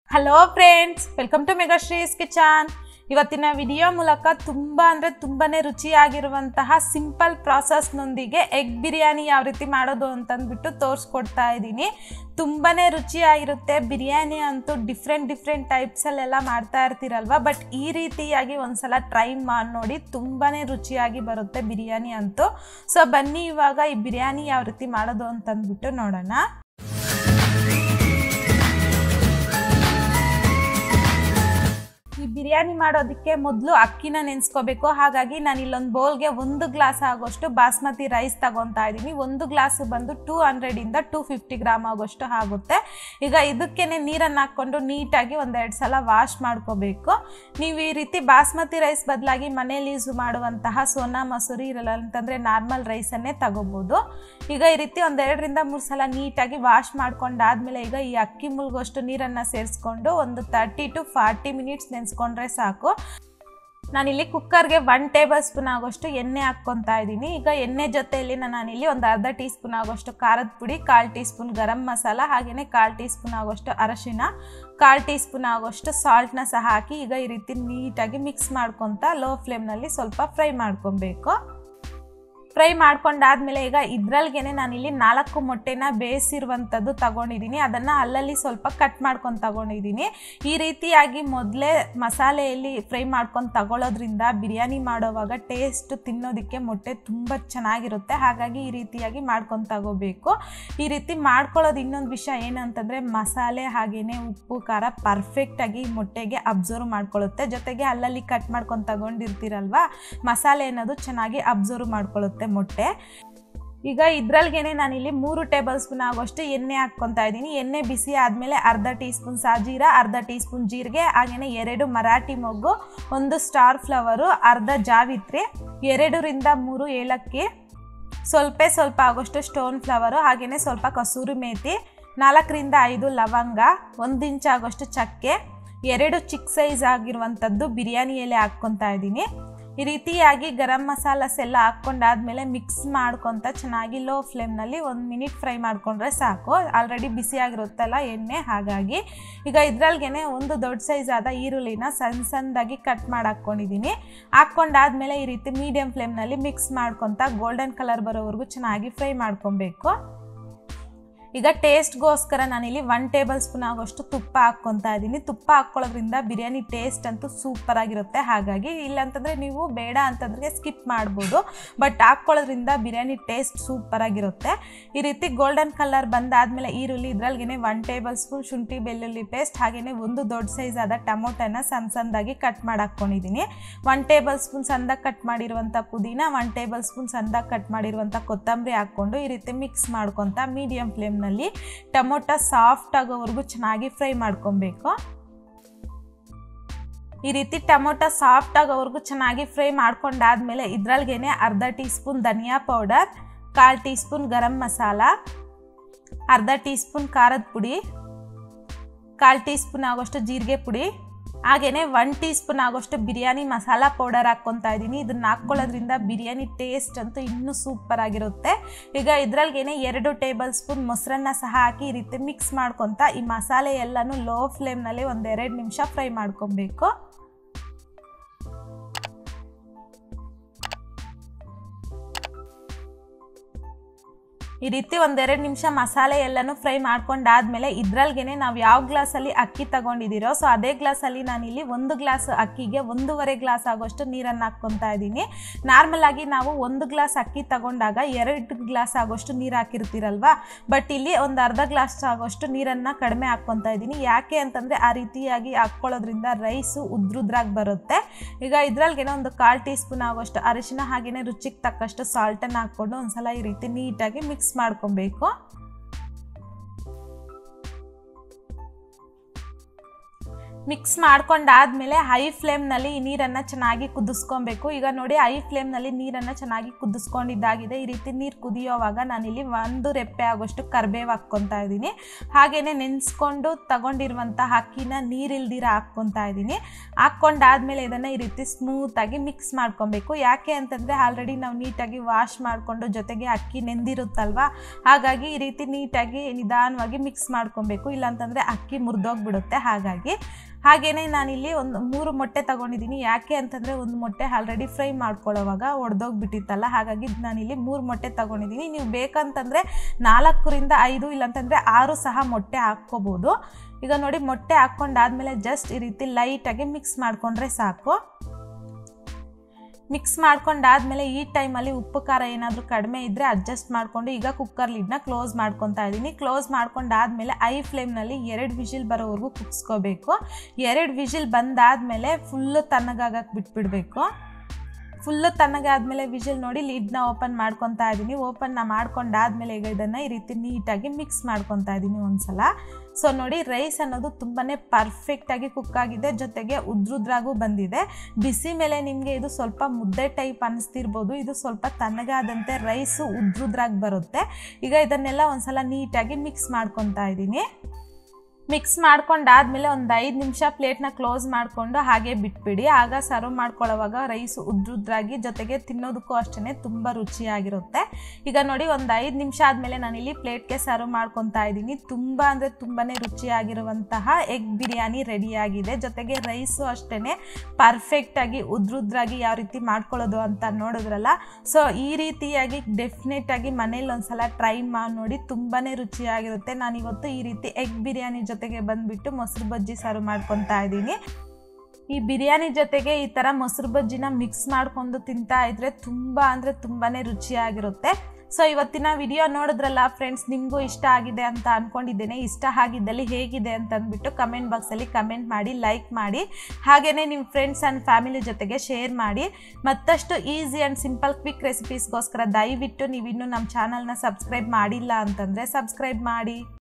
hello friends welcome to Megashree's kitchen ಇವತ್ತಿನ video ಮೂಲಕ ತುಂಬ ಅಂದರೆ ತುಂಬಾ ರುಚಿಯಾಗಿರುವಂತಹ ಸಿಂಪಲ್ ಪ್ರಾಸೆಸ್ನೊಂದಿಗೆ ಎಗ್ ಬಿರಿಯಾನಿ ಯಾವ ರೀತಿ ಮಾಡೋದು ಅಂತಂದ್ಬಿಟ್ಟು ತೋರಿಸ್ಕೊಡ್ತಾ ಇದ್ದೀನಿ ತುಂಬಾ ರುಚಿಯಾಗಿರುತ್ತೆ ಬಿರಿಯಾನಿ ಅಂತೂ ಡಿಫ್ರೆಂಟ್ ಡಿಫ್ರೆಂಟ್ ಟೈಪ್ಸಲ್ಲೆಲ್ಲ ಮಾಡ್ತಾ ಇರ್ತೀರಲ್ವ ಬಟ್ ಈ ರೀತಿಯಾಗಿ ಒಂದ್ಸಲ ಟ್ರೈ ಮಾಡಿ ನೋಡಿ ತುಂಬಾ ರುಚಿಯಾಗಿ ಬರುತ್ತೆ ಬಿರಿಯಾನಿ ಅಂತೂ ಸೊ ಬನ್ನಿ ಇವಾಗ ಈ ಬಿರಿಯಾನಿ ಯಾವ ರೀತಿ ಮಾಡೋದು ಅಂತಂದ್ಬಿಟ್ಟು ನೋಡೋಣ ಈ ಬಿರಿಯಾನಿ ಮಾಡೋದಕ್ಕೆ ಮೊದಲು ಅಕ್ಕಿನ ನೆನೆಸ್ಕೋಬೇಕು ಹಾಗಾಗಿ ನಾನು ಇಲ್ಲೊಂದು ಬೌಲ್ಗೆ ಒಂದು ಗ್ಲಾಸ್ ಆಗೋಷ್ಟು ಬಾಸ್ಮತಿ ರೈಸ್ ತಗೊತಾ ಇದ್ದೀನಿ ಒಂದು ಗ್ಲಾಸ್ ಬಂದು ಟೂ ಹಂಡ್ರೆಡಿಂದ ಟೂ ಫಿಫ್ಟಿ ಗ್ರಾಮ್ ಆಗೋಷ್ಟು ಆಗುತ್ತೆ ಈಗ ಇದಕ್ಕೇನೆ ನೀರನ್ನು ಹಾಕ್ಕೊಂಡು ನೀಟಾಗಿ ಒಂದೆರಡು ಸಲ ವಾಶ್ ಮಾಡ್ಕೋಬೇಕು ನೀವು ಈ ರೀತಿ ಬಾಸ್ಮತಿ ರೈಸ್ ಬದಲಾಗಿ ಮನೇಲಿ ಯೂಸ್ ಮಾಡುವಂತಹ ಸೋನಾ ಮಸೂರಿ ಇರಲ್ಲ ಅಂತಂದರೆ ನಾರ್ಮಲ್ ರೈಸನ್ನೇ ತಗೋಬೋದು ಈಗ ಈ ರೀತಿ ಒಂದೆರಡರಿಂದ ಮೂರು ಸಲ ನೀಟಾಗಿ ವಾಶ್ ಮಾಡ್ಕೊಂಡಾದ್ಮೇಲೆ ಈಗ ಈ ಅಕ್ಕಿ ಮುಳುಗೋಷ್ಟು ನೀರನ್ನು ಸೇರಿಸ್ಕೊಂಡು ಒಂದು ತರ್ಟಿ ಟು ಫಾರ್ಟಿ ಮಿನಿಟ್ಸ್ ನೆನೆಸ್ಕೊಂಡ್ರೆ ಸಾಕು ನಾನಿಲ್ಲಿ ಕುಕ್ಕರ್ಗೆ ಒನ್ ಟೇಬಲ್ ಸ್ಪೂನ್ ಆಗೋಷ್ಟು ಎಣ್ಣೆ ಹಾಕ್ಕೊತಾ ಇದ್ದೀನಿ ಈಗ ಎಣ್ಣೆ ಜೊತೆಯಲ್ಲಿ ನಾನಿಲ್ಲಿ ಒಂದು ಅರ್ಧ ಟೀ ಸ್ಪೂನ್ ಆಗೋಷ್ಟು ಖಾರದ ಪುಡಿ ಕಾಲು ಟೀ ಸ್ಪೂನ್ ಗರಂ ಮಸಾಲ ಹಾಗೆಯೇ ಕಾಲು ಟೀ ಸ್ಪೂನ್ ಆಗೋಷ್ಟು ಅರಶಿನ ಕಾಲು ಟೀ ಸ್ಪೂನ್ ಆಗೋಷ್ಟು ಸಾಲ್ಟ್ನ ಸಹ ಹಾಕಿ ಈಗ ಈ ರೀತಿ ನೀಟಾಗಿ ಮಿಕ್ಸ್ ಮಾಡ್ಕೊತ ಲೋ ಫ್ಲೇಮ್ನಲ್ಲಿ ಸ್ವಲ್ಪ ಫ್ರೈ ಮಾಡ್ಕೊಬೇಕು ಫ್ರೈ ಮಾಡ್ಕೊಂಡಾದ್ಮೇಲೆ ಈಗ ಇದ್ರಲ್ಗೆನೆ ನಾನಿಲ್ಲಿ ನಾಲ್ಕು ಮೊಟ್ಟೆನ ಬೇಯಿಸಿರುವಂಥದ್ದು ತಗೊಂಡಿದ್ದೀನಿ ಅದನ್ನು ಅಲ್ಲಲ್ಲಿ ಸ್ವಲ್ಪ ಕಟ್ ಮಾಡ್ಕೊಂಡು ತಗೊಂಡಿದ್ದೀನಿ ಈ ರೀತಿಯಾಗಿ ಮೊದಲೇ ಮಸಾಲೆಯಲ್ಲಿ ಫ್ರೈ ಮಾಡ್ಕೊಂಡು ತಗೊಳ್ಳೋದ್ರಿಂದ ಬಿರಿಯಾನಿ ಮಾಡೋವಾಗ ಟೇಸ್ಟ್ ತಿನ್ನೋದಕ್ಕೆ ಮೊಟ್ಟೆ ತುಂಬ ಚೆನ್ನಾಗಿರುತ್ತೆ ಹಾಗಾಗಿ ಈ ರೀತಿಯಾಗಿ ಮಾಡ್ಕೊಂಡು ತಗೋಬೇಕು ಈ ರೀತಿ ಮಾಡ್ಕೊಳ್ಳೋದು ಇನ್ನೊಂದು ವಿಷಯ ಏನಂತಂದರೆ ಮಸಾಲೆ ಹಾಗೆಯೇ ಉಪ್ಪು ಖಾರ ಪರ್ಫೆಕ್ಟಾಗಿ ಮೊಟ್ಟೆಗೆ ಅಬ್ಸರ್ವ್ ಮಾಡ್ಕೊಳ್ಳುತ್ತೆ ಜೊತೆಗೆ ಅಲ್ಲಲ್ಲಿ ಕಟ್ ಮಾಡ್ಕೊಂಡು ತಗೊಂಡಿರ್ತೀರಲ್ವ ಮಸಾಲೆ ಅನ್ನೋದು ಚೆನ್ನಾಗಿ ಅಬ್ಸರ್ವ್ ಮಾಡ್ಕೊಳ್ಳುತ್ತೆ ಮೊಟ್ಟೆ ಈಗ ಇದ್ರಲ್ಗೇನೆ ನಾನಿಲ್ಲಿ ಮೂರು ಟೇಬಲ್ ಸ್ಪೂನ್ ಆಗೋಷ್ಟು ಎಣ್ಣೆ ಹಾಕ್ಕೊತಾ ಇದ್ದೀನಿ ಎಣ್ಣೆ ಬಿಸಿ ಆದಮೇಲೆ ಅರ್ಧ ಟೀ ಸ್ಪೂನ್ ಸಾಜೀರ ಅರ್ಧ ಟೀ ಸ್ಪೂನ್ ಜೀರಿಗೆ ಹಾಗೆಯೇ ಎರಡು ಮರಾಠಿ ಮೊಗ್ಗು ಒಂದು ಸ್ಟಾರ್ ಫ್ಲವರು ಅರ್ಧ ಜಾವಿತ್ರಿ ಎರಡರಿಂದ ಮೂರು ಏಲಕ್ಕಿ ಸ್ವಲ್ಪ ಸ್ವಲ್ಪ ಆಗೋಷ್ಟು ಸ್ಟೋನ್ ಫ್ಲವರು ಹಾಗೆಯೇ ಸ್ವಲ್ಪ ಕಸೂರಿ ಮೇಥಿ ನಾಲ್ಕರಿಂದ ಐದು ಲವಂಗ ಒಂದು ಇಂಚ್ ಆಗೋಷ್ಟು ಚಕ್ಕೆ ಎರಡು ಚಿಕ್ಕ ಸೈಜ್ ಆಗಿರುವಂಥದ್ದು ಬಿರಿಯಾನಿ ಎಲೆ ಹಾಕ್ಕೊತಾ ಇದ್ದೀನಿ ಈ ರೀತಿಯಾಗಿ ಗರಂ ಮಸಾಲಸ್ ಎಲ್ಲ ಹಾಕ್ಕೊಂಡಾದ್ಮೇಲೆ ಮಿಕ್ಸ್ ಮಾಡ್ಕೊತ ಚೆನ್ನಾಗಿ ಲೋ ಫ್ಲೇಮ್ನಲ್ಲಿ ಒಂದು ಮಿನಿಟ್ ಫ್ರೈ ಮಾಡಿಕೊಂಡ್ರೆ ಸಾಕು ಆಲ್ರೆಡಿ ಬಿಸಿಯಾಗಿರುತ್ತಲ್ಲ ಎಣ್ಣೆ ಹಾಗಾಗಿ ಈಗ ಇದ್ರಲ್ಗೆ ಒಂದು ದೊಡ್ಡ ಸೈಜ್ ಆದ ಈರುಳ್ಳಿನ ಸಣ್ಣ ಸಣ್ಣದಾಗಿ ಕಟ್ ಮಾಡಿ ಹಾಕ್ಕೊಂಡಿದ್ದೀನಿ ಹಾಕ್ಕೊಂಡಾದ್ಮೇಲೆ ಈ ರೀತಿ ಮೀಡಿಯಮ್ ಫ್ಲೇಮ್ನಲ್ಲಿ ಮಿಕ್ಸ್ ಮಾಡ್ಕೊತ ಗೋಲ್ಡನ್ ಕಲರ್ ಬರೋವರೆಗೂ ಚೆನ್ನಾಗಿ ಫ್ರೈ ಮಾಡ್ಕೊಬೇಕು ಈಗ ಟೇಸ್ಟ್ಗೋಸ್ಕರ ನಾನಿಲ್ಲಿ ಒನ್ ಟೇಬಲ್ ಸ್ಪೂನ್ ಆಗೋಷ್ಟು ತುಪ್ಪ ಹಾಕ್ಕೊತಾ ಇದ್ದೀನಿ ತುಪ್ಪ ಹಾಕ್ಕೊಳ್ಳೋದ್ರಿಂದ ಬಿರಿಯಾನಿ ಟೇಸ್ಟ್ ಅಂತೂ ಸೂಪರ್ ಆಗಿರುತ್ತೆ ಹಾಗಾಗಿ ಇಲ್ಲಾಂತಂದರೆ ನೀವು ಬೇಡ ಅಂತಂದರೆ ಸ್ಕಿಪ್ ಮಾಡ್ಬೋದು ಬಟ್ ಹಾಕ್ಕೊಳ್ಳೋದ್ರಿಂದ ಬಿರಿಯಾನಿ ಟೇಸ್ಟ್ ಸೂಪರ್ ಆಗಿರುತ್ತೆ ಈ ರೀತಿ ಗೋಲ್ಡನ್ ಕಲರ್ ಬಂದಾದಮೇಲೆ ಈರುಳ್ಳಿ ಇದ್ರಲ್ಗೆ ಒನ್ ಟೇಬಲ್ ಸ್ಪೂನ್ ಶುಂಠಿ ಬೆಳ್ಳುಳ್ಳಿ ಪೇಸ್ಟ್ ಹಾಗೆಯೇ ಒಂದು ದೊಡ್ಡ ಸೈಜ್ ಆದ ಟೊಮೊಟೊನ ಸಣ್ಣ ಸಣ್ಣದಾಗಿ ಕಟ್ ಮಾಡಿ ಹಾಕ್ಕೊಂಡಿದ್ದೀನಿ ಒನ್ ಟೇಬಲ್ ಸ್ಪೂನ್ ಸಣ್ಣದಾಗಿ ಕಟ್ ಮಾಡಿರುವಂಥ ಪುದೀನ ಒನ್ ಟೇಬಲ್ ಸ್ಪೂನ್ ಸಣ್ಣದಾಗಿ ಕಟ್ ಮಾಡಿರುವಂಥ ಕೊತ್ತಂಬರಿ ಹಾಕ್ಕೊಂಡು ಈ ರೀತಿ ಮಿಕ್ಸ್ ಮಾಡ್ಕೊತ ಮೀಡಿಯಮ್ ಫ್ಲೇಮ್ ನಲ್ಲಿ ಟೊಮೊಟೊ ಸಾಫ್ಟ್ ಆಗೋವರೆಗೂ ಚೆನ್ನಾಗಿ ಫ್ರೈ ಮಾಡ್ಕೊಬೇಕು ಈ ರೀತಿ ಟೊಮೊಟೊ ಸಾಫ್ಟ್ ಆಗೋವರೆಗೂ ಚೆನ್ನಾಗಿ ಫ್ರೈ ಮಾಡ್ಕೊಂಡಾದ್ಮೇಲೆ ಇದ್ರಲ್ಗೇನೆ ಅರ್ಧ ಟೀ ಸ್ಪೂನ್ ಧನಿಯಾ ಪೌಡರ್ ಕಾಲು ಟೀ ಸ್ಪೂನ್ ಗರಂ ಮಸಾಲ ಅರ್ಧ ಟೀ ಸ್ಪೂನ್ ಖಾರದ ಪುಡಿ ಕಾಲು ಟೀ ಸ್ಪೂನ್ ಆಗೋಷ್ಟು ಜೀರಿಗೆ ಪುಡಿ ಹಾಗೆಯೇ ಒನ್ ಟೀ ಸ್ಪೂನ್ ಆಗೋಷ್ಟು ಬಿರಿಯಾನಿ ಮಸಾಲ ಪೌಡರ್ ಹಾಕ್ಕೊತಾ ಇದ್ದೀನಿ ಇದನ್ನ ಹಾಕ್ಕೊಳ್ಳೋದ್ರಿಂದ ಬಿರಿಯಾನಿ ಟೇಸ್ಟ್ ಅಂತೂ ಇನ್ನೂ ಸೂಪರ್ ಆಗಿರುತ್ತೆ ಈಗ ಇದ್ರಲ್ಗೇನೆ ಎರಡು ಟೇಬಲ್ ಸ್ಪೂನ್ ಮೊಸರನ್ನ ಸಹ ಹಾಕಿ ಈ ರೀತಿ ಮಿಕ್ಸ್ ಮಾಡ್ಕೊತ ಈ ಮಸಾಲೆ ಎಲ್ಲನೂ ಲೋ ಫ್ಲೇಮ್ನಲ್ಲಿ ಒಂದೆರಡು ನಿಮಿಷ ಫ್ರೈ ಮಾಡ್ಕೊಬೇಕು ಈ ರೀತಿ ಒಂದೆರಡು ನಿಮಿಷ ಮಸಾಲೆ ಎಲ್ಲನೂ ಫ್ರೈ ಮಾಡ್ಕೊಂಡಾದ್ಮೇಲೆ ಇದ್ರಲ್ಗೆನೆ ನಾವು ಯಾವ ಗ್ಲಾಸಲ್ಲಿ ಅಕ್ಕಿ ತಗೊಂಡಿದ್ದೀರೋ ಸೊ ಅದೇ ಗ್ಲಾಸಲ್ಲಿ ನಾನಿಲ್ಲಿ ಒಂದು ಗ್ಲಾಸ್ ಅಕ್ಕಿಗೆ ಒಂದೂವರೆ ಗ್ಲಾಸ್ ಆಗೋಷ್ಟು ನೀರನ್ನು ಹಾಕ್ಕೊತಾ ಇದ್ದೀನಿ ನಾರ್ಮಲ್ ಆಗಿ ನಾವು ಒಂದು ಗ್ಲಾಸ್ ಅಕ್ಕಿ ತಗೊಂಡಾಗ ಎರಡು ಗ್ಲಾಸ್ ಆಗೋಷ್ಟು ನೀರು ಹಾಕಿರ್ತೀರಲ್ವಾ ಬಟ್ ಇಲ್ಲಿ ಒಂದು ಅರ್ಧ ಗ್ಲಾಸ್ ಆಗೋಷ್ಟು ನೀರನ್ನು ಕಡಿಮೆ ಹಾಕ್ಕೊತಾ ಇದ್ದೀನಿ ಯಾಕೆ ಅಂತಂದರೆ ಆ ರೀತಿಯಾಗಿ ಹಾಕ್ಕೊಳ್ಳೋದ್ರಿಂದ ರೈಸು ಉದ್ರುದ್ರಾಗಿ ಬರುತ್ತೆ ಈಗ ಇದ್ರಲ್ಗೆನೆ ಒಂದು ಕಾಲು ಟೀ ಸ್ಪೂನ್ ಆಗೋಷ್ಟು ಅರಿಶಿನ ಹಾಗೆಯೇ ರುಚಿಗೆ ತಕ್ಕಷ್ಟು ಸಾಲ್ಟನ್ನು ಹಾಕ್ಕೊಂಡು ಒಂದ್ಸಲ ಈ ರೀತಿ ನೀಟಾಗಿ ಮಿಕ್ಸ್ ಮಾಡ್ಕೊಬೇಕು ಮಿಕ್ಸ್ ಮಾಡ್ಕೊಂಡಾದ್ಮೇಲೆ ಹೈ ಫ್ಲೇಮ್ನಲ್ಲಿ ಈ ನೀರನ್ನು ಚೆನ್ನಾಗಿ ಕುದಿಸ್ಕೊಬೇಕು ಈಗ ನೋಡಿ ಹೈ ಫ್ಲೇಮ್ನಲ್ಲಿ ನೀರನ್ನು ಚೆನ್ನಾಗಿ ಕುದಿಸ್ಕೊಂಡಿದ್ದಾಗಿದೆ ಈ ರೀತಿ ನೀರು ಕುದಿಯೋವಾಗ ನಾನಿಲ್ಲಿ ಒಂದು ರೆಪ್ಪೆ ಆಗೋಷ್ಟು ಕರ್ಬೇವು ಹಾಕ್ಕೊತಾ ಇದ್ದೀನಿ ಹಾಗೆಯೇ ನೆನೆಸ್ಕೊಂಡು ತಗೊಂಡಿರುವಂಥ ಅಕ್ಕಿನ ನೀರಿಲ್ದಿರ ಹಾಕ್ಕೊತಾ ಇದ್ದೀನಿ ಹಾಕ್ಕೊಂಡಾದ್ಮೇಲೆ ಇದನ್ನು ಈ ರೀತಿ ಸ್ಮೂತಾಗಿ ಮಿಕ್ಸ್ ಮಾಡ್ಕೊಬೇಕು ಯಾಕೆ ಅಂತಂದರೆ ಆಲ್ರೆಡಿ ನಾವು ನೀಟಾಗಿ ವಾಶ್ ಮಾಡಿಕೊಂಡು ಜೊತೆಗೆ ಅಕ್ಕಿ ನೆಂದಿರುತ್ತಲ್ವ ಹಾಗಾಗಿ ಈ ರೀತಿ ನೀಟಾಗಿ ನಿಧಾನವಾಗಿ ಮಿಕ್ಸ್ ಮಾಡ್ಕೊಬೇಕು ಇಲ್ಲಾಂತಂದರೆ ಅಕ್ಕಿ ಮುರಿದೋಗ್ಬಿಡುತ್ತೆ ಹಾಗಾಗಿ ಹಾಗೆಯೇ ನಾನಿಲ್ಲಿ ಒಂದು ಮೂರು ಮೊಟ್ಟೆ ತೊಗೊಂಡಿದ್ದೀನಿ ಯಾಕೆ ಅಂತಂದರೆ ಒಂದು ಮೊಟ್ಟೆ ಆಲ್ರೆಡಿ ಫ್ರೈ ಮಾಡ್ಕೊಳ್ಳೋವಾಗ ಒಡೆದೋಗ್ಬಿಟ್ಟಿತ್ತಲ್ಲ ಹಾಗಾಗಿ ನಾನಿಲ್ಲಿ ಮೂರು ಮೊಟ್ಟೆ ತೊಗೊಂಡಿದ್ದೀನಿ ನೀವು ಬೇಕಂತಂದರೆ ನಾಲ್ಕರಿಂದ ಐದು ಇಲ್ಲಾಂತಂದರೆ ಆರು ಸಹ ಮೊಟ್ಟೆ ಹಾಕ್ಕೋಬೋದು ಈಗ ನೋಡಿ ಮೊಟ್ಟೆ ಹಾಕ್ಕೊಂಡಾದ್ಮೇಲೆ ಜಸ್ಟ್ ಈ ರೀತಿ ಲೈಟಾಗಿ ಮಿಕ್ಸ್ ಮಾಡಿಕೊಂಡ್ರೆ ಸಾಕು ಮಿಕ್ಸ್ ಮಾಡ್ಕೊಂಡಾದ್ಮೇಲೆ ಈ ಟೈಮಲ್ಲಿ ಉಪ್ಪು ಖಾರ ಏನಾದರೂ ಕಡಿಮೆ ಇದ್ದರೆ ಅಡ್ಜಸ್ಟ್ ಮಾಡಿಕೊಂಡು ಈಗ ಕುಕ್ಕರ್ ಲಿಡ್ನ ಕ್ಲೋಸ್ ಮಾಡ್ಕೊತಾ ಇದ್ದೀನಿ ಕ್ಲೋಸ್ ಮಾಡ್ಕೊಂಡಾದ್ಮೇಲೆ ಐ ಫ್ಲೇಮ್ನಲ್ಲಿ ಎರಡು ವಿಷಿಲ್ ಬರೋವರೆಗೂ ಕುಗ್ಸ್ಕೋಬೇಕು ಎರಡು ವಿಷಿಲ್ ಬಂದಾದಮೇಲೆ ಫುಲ್ಲು ತಣ್ಣಗಾಗಕ್ಕೆ ಬಿಟ್ಬಿಡಬೇಕು ಫುಲ್ಲು ತಣ್ಣಗಾದ್ಮೇಲೆ ವಿಷಿಲ್ ನೋಡಿ ಲಿಡ್ನ ಓಪನ್ ಮಾಡ್ಕೊತಾ ಇದ್ದೀನಿ ಓಪನ್ನ ಮಾಡ್ಕೊಂಡಾದ್ಮೇಲೆ ಈಗ ಇದನ್ನು ಈ ರೀತಿ ನೀಟಾಗಿ ಮಿಕ್ಸ್ ಮಾಡ್ಕೊತಾ ಇದ್ದೀನಿ ಒಂದ್ಸಲ ಸೊ ನೋಡಿ ರೈಸ್ ಅನ್ನೋದು ತುಂಬಾ ಪರ್ಫೆಕ್ಟಾಗಿ ಕುಕ್ ಆಗಿದೆ ಜೊತೆಗೆ ಉದ್ರುದ್ರಾಗೂ ಬಂದಿದೆ ಬಿಸಿ ಮೇಲೆ ನಿಮಗೆ ಇದು ಸ್ವಲ್ಪ ಮುದ್ದೆ ಟೈಪ್ ಅನಿಸ್ತಿರ್ಬೋದು ಇದು ಸ್ವಲ್ಪ ತಣ್ಣಗಾದಂತೆ ರೈಸು ಉದ್ರುದ್ರಾಗಿ ಬರುತ್ತೆ ಈಗ ಇದನ್ನೆಲ್ಲ ಒಂದ್ಸಲ ನೀಟಾಗಿ ಮಿಕ್ಸ್ ಮಾಡ್ಕೊತಾ ಇದ್ದೀನಿ ಮಿಕ್ಸ್ ಮಾಡ್ಕೊಂಡಾದ್ಮೇಲೆ ಒಂದು ಐದು ನಿಮಿಷ ಪ್ಲೇಟ್ನ ಕ್ಲೋಸ್ ಮಾಡಿಕೊಂಡು ಹಾಗೆ ಬಿಟ್ಬಿಡಿ ಆಗ ಸರ್ವ್ ಮಾಡ್ಕೊಳ್ಳೋವಾಗ ರೈಸ್ ಉದ್ರುದ್ರಾಗಿ ಜೊತೆಗೆ ತಿನ್ನೋದಕ್ಕೂ ಅಷ್ಟೇ ತುಂಬ ರುಚಿಯಾಗಿರುತ್ತೆ ಈಗ ನೋಡಿ ಒಂದು ಐದು ನಿಮಿಷ ಆದಮೇಲೆ ನಾನಿಲ್ಲಿ ಪ್ಲೇಟ್ಗೆ ಸರ್ವ್ ಮಾಡ್ಕೊತಾ ಇದ್ದೀನಿ ತುಂಬ ಅಂದರೆ ತುಂಬಾ ರುಚಿಯಾಗಿರುವಂತಹ ಎಗ್ ಬಿರಿಯಾನಿ ರೆಡಿಯಾಗಿದೆ ಜೊತೆಗೆ ರೈಸು ಅಷ್ಟೇ ಪರ್ಫೆಕ್ಟಾಗಿ ಉದ್ರುದ್ರಾಗಿ ಯಾವ ರೀತಿ ಮಾಡ್ಕೊಳ್ಳೋದು ಅಂತ ನೋಡಿದ್ರಲ್ಲ ಸೊ ಈ ರೀತಿಯಾಗಿ ಡೆಫಿನೆಟಾಗಿ ಮನೇಲಿ ಒಂದ್ಸಲ ಟ್ರೈ ಮಾಡಿ ನೋಡಿ ತುಂಬಾ ರುಚಿಯಾಗಿರುತ್ತೆ ನಾನಿವತ್ತು ಈ ರೀತಿ ಎಗ್ ಬಿರಿಯಾನಿ ಜೊತೆಗೆ ಬಂದುಬಿಟ್ಟು ಮೊಸರು ಬಜ್ಜಿ ಸರ್ವ್ ಮಾಡ್ಕೊತಾ ಇದ್ದೀನಿ ಈ ಬಿರಿಯಾನಿ ಜೊತೆಗೆ ಈ ಥರ ಮೊಸರು ಬಜ್ಜಿನ ಮಿಕ್ಸ್ ಮಾಡ್ಕೊಂಡು ತಿಂತಾ ಇದ್ರೆ ತುಂಬ ಅಂದರೆ ತುಂಬಾ ರುಚಿಯಾಗಿರುತ್ತೆ ಸೊ ಇವತ್ತಿನ ವಿಡಿಯೋ ನೋಡಿದ್ರಲ್ಲ ಫ್ರೆಂಡ್ಸ್ ನಿಮಗೂ ಇಷ್ಟ ಆಗಿದೆ ಅಂತ ಅಂದ್ಕೊಂಡಿದ್ದೇನೆ ಇಷ್ಟ ಆಗಿದ್ದಲ್ಲಿ ಹೇಗಿದೆ ಅಂತ ಅಂದ್ಬಿಟ್ಟು ಕಮೆಂಟ್ ಬಾಕ್ಸಲ್ಲಿ ಕಮೆಂಟ್ ಮಾಡಿ ಲೈಕ್ ಮಾಡಿ ಹಾಗೆಯೇ ನಿಮ್ಮ ಫ್ರೆಂಡ್ಸ್ ಆ್ಯಂಡ್ ಫ್ಯಾಮಿಲಿ ಜೊತೆಗೆ ಶೇರ್ ಮಾಡಿ ಮತ್ತಷ್ಟು ಈಸಿ ಆ್ಯಂಡ್ ಸಿಂಪಲ್ ಕ್ವಿಕ್ ರೆಸಿಪೀಸ್ಗೋಸ್ಕರ ದಯವಿಟ್ಟು ನೀವಿನ್ನೂ ನಮ್ಮ ಚಾನಲ್ನ ಸಬ್ಸ್ಕ್ರೈಬ್ ಮಾಡಿಲ್ಲ ಅಂತಂದರೆ ಸಬ್ಸ್ಕ್ರೈಬ್ ಮಾಡಿ